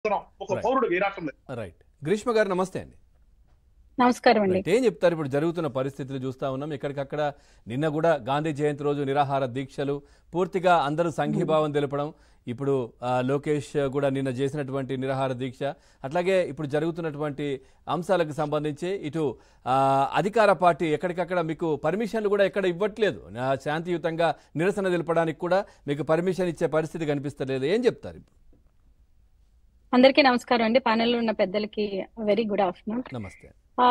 అవసరం ఒక Right. పౌరుడు ఈ రాష్ట్రంలో రైట్ గ్రీష్మ గారు నమస్తే అండి నమస్కారం అండి రైట్. ఏం చెప్తారు ఇప్పుడు జరుగుతున్న పరిస్థితులు చూస్తా ఉన్నాం ఎక్కడికక్కడ నిన్న కూడా గాంధీ జయంతి రోజు నిరాహార దీక్షలు పూర్తిగా అందరూ సంఘీభావం తెలపడం ఇప్పుడు ఆ, లోకేష్ కూడా నిన్న చేసినటువంటి నిరాహార దీక్ష అట్లాగే ఇప్పుడు జరుగుతున్నటువంటి అంశాలకు సంబంధించి ఇటు ఆ, అధికార పార్టీ ఎక్కడికక్కడ మీకు పర్మిషన్లు కూడా ఎక్కడ ఇవ్వట్లేదు ఆ, శాంతియుతంగా నిరసన తెలపడానికి కూడా మీకు పర్మిషన్ ఇచ్చే పరిస్థితి కనిపిస్తలేదు ఏం చెప్తారు ఇప్పుడు అందరికీ నమస్కారం అండి ప్యానెల్ ఉన్న పెద్దలకి వెరీ గుడ్ ఆఫ్టర్నూన్ నమస్తే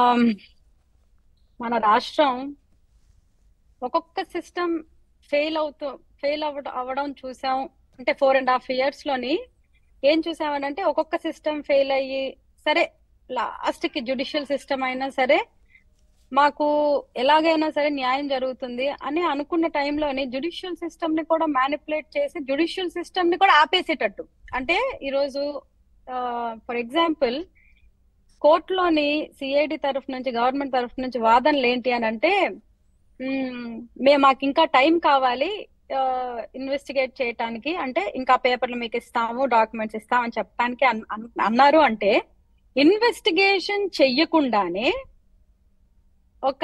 మన రాష్ట్రం ఒక్కొక్క సిస్టమ్ ఫెయిల్ అవుతూ ఫెయిల్ అవ్వడం అవ్వడం చూసాం అంటే ఫోర్ అండ్ హాఫ్ ఇయర్స్ లోని ఏం చూసామనంటే ఒక్కొక్క సిస్టమ్ ఫెయిల్ అయ్యి సరే లాస్ట్ కి జుడిషియల్ సిస్టమ్ అయినా సరే మాకు ఎలాగైనా సరే న్యాయం జరుగుతుంది అని అనుకున్న టైంలోని జుడిషియల్ సిస్టమ్ ని కూడా మ్యానిపులేట్ చేసి జుడిషియల్ సిస్టమ్ ని కూడా ఆపేసేటట్టు అంటే ఈరోజు ఫర్ ఎగ్జాంపుల్ కోర్టులోని సిఐడి తరఫు నుంచి గవర్నమెంట్ తరఫు నుంచి వాదనలు ఏంటి అని అంటే మ్మ్, మేము మాకు ఇంకా టైం కావాలి ఇన్వెస్టిగేట్ చేయటానికి అంటే ఇంకా పేపర్లు మీకు ఇస్తాము డాక్యుమెంట్స్ ఇస్తామని చెప్పడానికి అన్- అన్- అన్నారు అంటే ఇన్వెస్టిగేషన్ చెయ్యకుండానే ఒక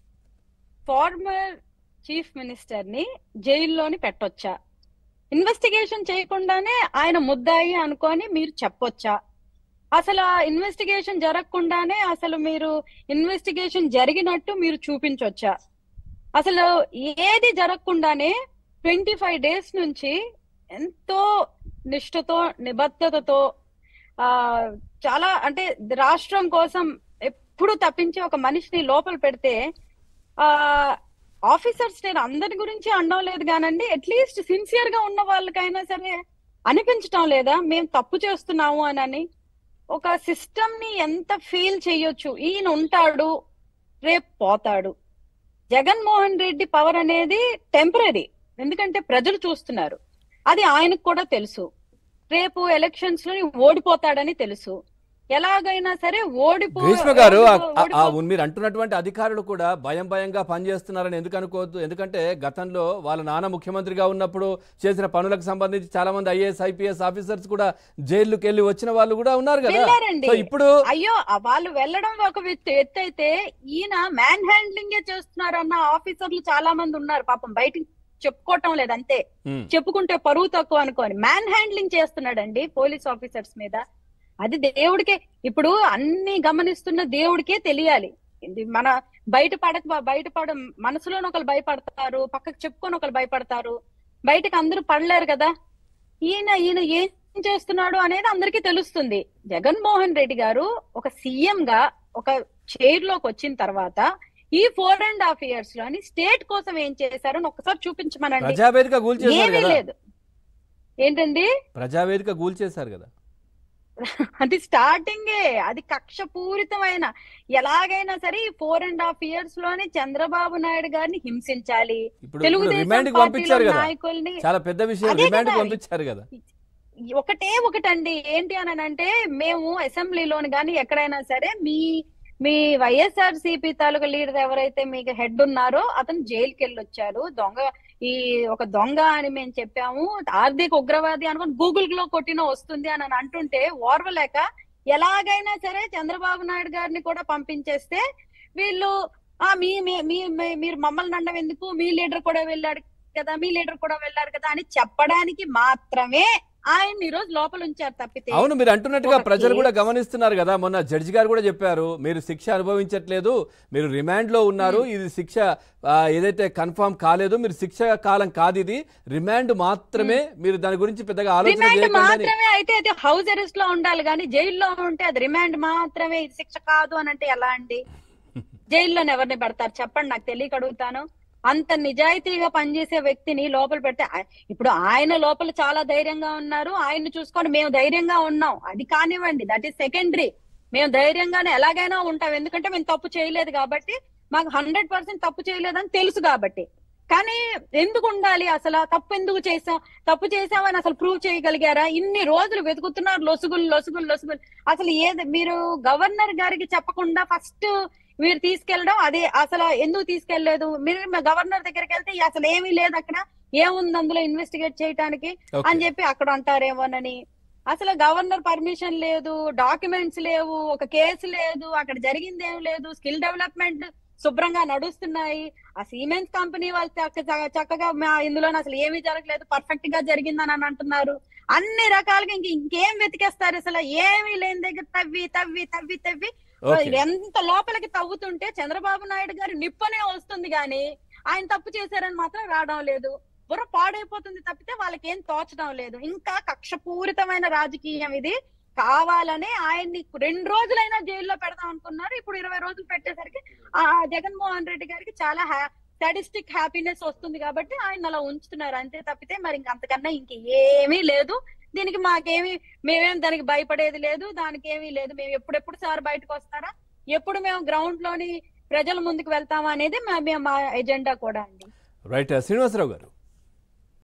ఫార్మర్ చీఫ్ మినిస్టర్ ని జైల్లోని పెట్టొచ్చా ఇన్వెస్టిగేషన్ చేయకుండానే ఆయన ముద్దాయి అనుకొని మీరు చెప్పొచ్చా అసలు ఆ ఇన్వెస్టిగేషన్ జరగకుండానే అసలు మీరు ఇన్వెస్టిగేషన్ జరిగినట్టు మీరు చూపించొచ్చా అసలు ఏది జరగకుండానే ట్వంటీ ఫైవ్ డేస్ నుంచి ఎంతో నిష్ఠతో నిబద్ధతతో ఆ చాలా అంటే రాష్ట్రం కోసం ఎప్పుడు తప్పించి ఒక మనిషిని లోపల పెడితే ఆ ఆఫీసర్స్ నేను అందరి గురించి అనడం లేదు కానండి అట్లీస్ట్ సిన్సియర్ గా ఉన్న వాళ్ళకైనా సరే అనిపించటం లేదా మేము తప్పు చేస్తున్నాము అని ఒక సిస్టమ్ ని ఎంత ఫీల్ చేయొచ్చు ఈయన ఉంటాడు రేపు పోతాడు జగన్మోహన్ రెడ్డి పవర్ అనేది టెంపరీ ఎందుకంటే ప్రజలు చూస్తున్నారు అది ఆయనకు కూడా తెలుసు రేపు ఎలక్షన్స్ లో ఓడిపోతాడని తెలుసు ఎలాగైనా సరే ఓడిపో గ్రీష్మ గారు ఆ- ఓడిపో- ఆ- ఆ ఓడిపో- మీరు అంటున్నటువంటి అధికారులు కూడా భయం భయంగా పనిచేస్తున్నారని ఎందుకు అనుకోవద్దు ఎందుకంటే గతంలో వాళ్ళ నాన్న ముఖ్యమంత్రిగా ఉన్నప్పుడు చేసిన పనులకు సంబంధించి చాలా మంది ఐఏఎస్ ఐపీఎస్ ఆఫీసర్స్ కూడా జైలుకి వెళ్ళి వచ్చిన వాళ్ళు కూడా ఉన్నారు కదా వెళ్ళారండి. సో ఇప్పుడు అయ్యో ఆ వాళ్ళు వెళ్ళడం ఒక ఎత్తు ఎత్తు అయితే ఈయన మ్యాన్ హ్యాండ్లింగ్ చేస్తున్నారన్న ఆఫీసర్లు చాలా మంది ఉన్నారు పాపం బయటికి చెప్పుకోవటం లేదు అంతే ఉమ్, చెప్పుకుంటే పరువు తక్కువ అనుకోని మ్యాన్ హ్యాండ్లింగ్ చేస్తున్నాడండి పోలీస్ ఆఫీసర్స్ మీద అది దేవుడికే ఇప్పుడు అన్ని గమనిస్తున్న దేవుడికే తెలియాలి ఇది మన బయట పడక బయట పడ మనసులోని ఒకరు భయపడతారు పక్కకు చెప్పుకొని ఒకరు భయపడతారు బయటకు అందరూ పడలేరు కదా ఈయన ఈయన ఏం చేస్తున్నాడు అనేది అందరికీ తెలుస్తుంది జగన్మోహన్ రెడ్డి గారు ఒక సీఎం గా ఒక చైర్ లోకి వచ్చిన తర్వాత ఈ ఫోర్ అండ్ హాఫ్ ఇయర్స్ లోని స్టేట్ కోసం ఏం చేశారని ఒకసారి చూపించమనండి ప్రజావేదిక కూల్చేశారు ఏమీ కదా లేదు ఏంటండి ప్రజావేదిక కూల్చేశారు కదా అది స్టార్టింగే అది కక్ష పూరితమైన ఎలాగైనా సరే ఈ ఫోర్ అండ్ హాఫ్ ఇయర్స్ లోనే చంద్రబాబు నాయుడు గారిని హింసించాలి ఇప్పుడు తెలుగుదేశం రిమాండ్ కి పార్టీలో పంపించారు కదా నాయకుల్ని చాలా పెద్ద విషయం అదే రిమాండ్ కి కదా. పంపించారు కదా ఒకటే ఒకటండి ఏంటి అని అంటే మేము అసెంబ్లీలోని కానీ ఎక్కడైనా సరే మీ మీ వైఎస్ఆర్ సిపి తాలూకా లీడర్ ఎవరైతే మీకు హెడ్ ఉన్నారో అతను జైలుకి వెళ్ళి వచ్చారు దొంగ ఈ ఒక దొంగ అని మేము చెప్పాము ఆర్థిక ఉగ్రవాది అనుకుని గూగుల్ లో కొట్టిన వస్తుంది అని అని అంటుంటే ఓర్వలేక ఎలాగైనా సరే చంద్రబాబు నాయుడు గారిని కూడా పంపించేస్తే వీళ్ళు ఆ మీ మీ- మీ మీ- మీరు మమ్మల్ని అండం ఎందుకు మీ లీడర్ కూడా వెళ్ళాడు కదా మీ లీడర్ కూడా వెళ్ళారు కదా అని చెప్పడానికి మాత్రమే ఆయన ఈ రోజు లోపల ఉంచారు తప్పితే అవును మీరు అంటున్నట్టుగా ఒక ప్రజలు కూడా కేసు- గమనిస్తున్నారు కదా మొన్న జడ్జి గారు కూడా చెప్పారు మీరు శిక్ష అనుభవించట్లేదు మీరు రిమాండ్ లో ఉన్నారు ఇది శిక్ష ఆ, ఏదైతే కన్ఫర్మ్ కాలేదు మీరు శిక్ష కాలం కాదు ఇది రిమాండ్ మాత్రమే మీరు దాని గురించి పెద్దగా ఆలోచన రిమాండ్ చేయకండి అని. మాత్రమే అయితే అది హౌస్ అరెస్ట్ లో ఉండాలి కానీ జైల్లో ఉంటే అది రిమాండ్ మాత్రమే ఇది శిక్ష కాదు అని అంటే ఎలా అండి జైల్లో ఎవరిని పెడతారు చెప్పండి నాకు తెలియక అడుగుతాను అంత నిజాయితీగా పనిచేసే వ్యక్తిని లోపల పెడితే ఆ- ఇప్పుడు ఆయన లోపల చాలా ధైర్యంగా ఉన్నారు ఆయన్ని చూసుకొని మేము ధైర్యంగా ఉన్నాం అది కానివ్వండి దట్ ఈస్ సెకండరీ మేము ధైర్యంగానే ఎలాగైనా ఉంటాం ఎందుకంటే మేము తప్పు చేయలేదు కాబట్టి మాకు హండ్రెడ్ పర్సెంట్ తప్పు చేయలేదని తెలుసు కాబట్టి కానీ ఎందుకు ఉండాలి అసలు ఆ తప్పు ఎందుకు చేసాం తప్పు చేసామని అసలు ప్రూవ్ చేయగలిగారా ఇన్ని రోజులు వెతుకుతున్నారు లొసుగులు లొసుగులు లొసుగులు అసలు ఏది మీరు గవర్నర్ గారికి చెప్పకుండా ఫస్ట్ మీరు తీసుకెళ్ళడం అదే అసలు ఎందుకు తీసుకెళ్లేదు మీరు గవర్నర్ దగ్గరికి వెళ్తే అసలు ఏమీ లేదు అక్కడ ఏముంది అందులో ఇన్వెస్టిగేట్ చేయడానికి Okay. అని చెప్పి అక్కడ అంటారేమోనని అసలు గవర్నర్ పర్మిషన్ లేదు డాక్యుమెంట్స్ లేవు ఒక కేసు లేదు అక్కడ జరిగింది ఏం లేదు స్కిల్ డెవలప్మెంట్ శుభ్రంగా నడుస్తున్నాయి ఆ సిమెంట్ కంపెనీ వాళ్ళు చక్క- చక్క- చక్కగా మా ఇందులో అసలు ఏమీ జరగలేదు పర్ఫెక్ట్ గా జరిగిందని అని అంటున్నారు అన్ని రకాలుగా ఇంక ఇంకేం వెతికేస్తారు అసలు ఏమీ లేని దగ్గర తవ్వి తవ్వి తవ్వి తవ్వి ఓకే ఎంత లోపలికి తవ్వుతుంటే చంద్రబాబు నాయుడు గారి నిప్పనే వస్తుంది గాని ఆయన తప్పు చేశారని మాత్రం రావడం లేదు బుర్ర పాడైపోతుంది తప్పితే వాళ్ళకి ఏం తోచడం లేదు ఇంకా కక్షపూరితమైన రాజకీయం ఇది కావాలని ఆయన్ని రెండు రోజులైనా జైల్లో పెడదాం అనుకున్నారు ఇప్పుడు ఇరవై రోజులు పెట్టేసరికి ఆ జగన్మోహన్ రెడ్డి గారికి చాలా స్టాటిస్టిక్ హ్యాపీనెస్ వస్తుంది కాబట్టి ఆయన అలా ఉంచుతున్నారు అంతే తప్పితే మరి ఇంక అంతకన్నా ఇంక ఏమీ లేదు దీనికి మాకేమి మేమేం దానికి భయపడేది లేదు దానికి ఏమీ లేదు మేము ఎప్పుడెప్పుడు సార్ బయటకు వస్తారా ఎప్పుడు మేము గ్రౌండ్ లోని ప్రజల ముందుకు వెళ్తామా అనేది మా- మా ఎజెండా కూడా అండి రైట్ శ్రీనివాసరావు గారు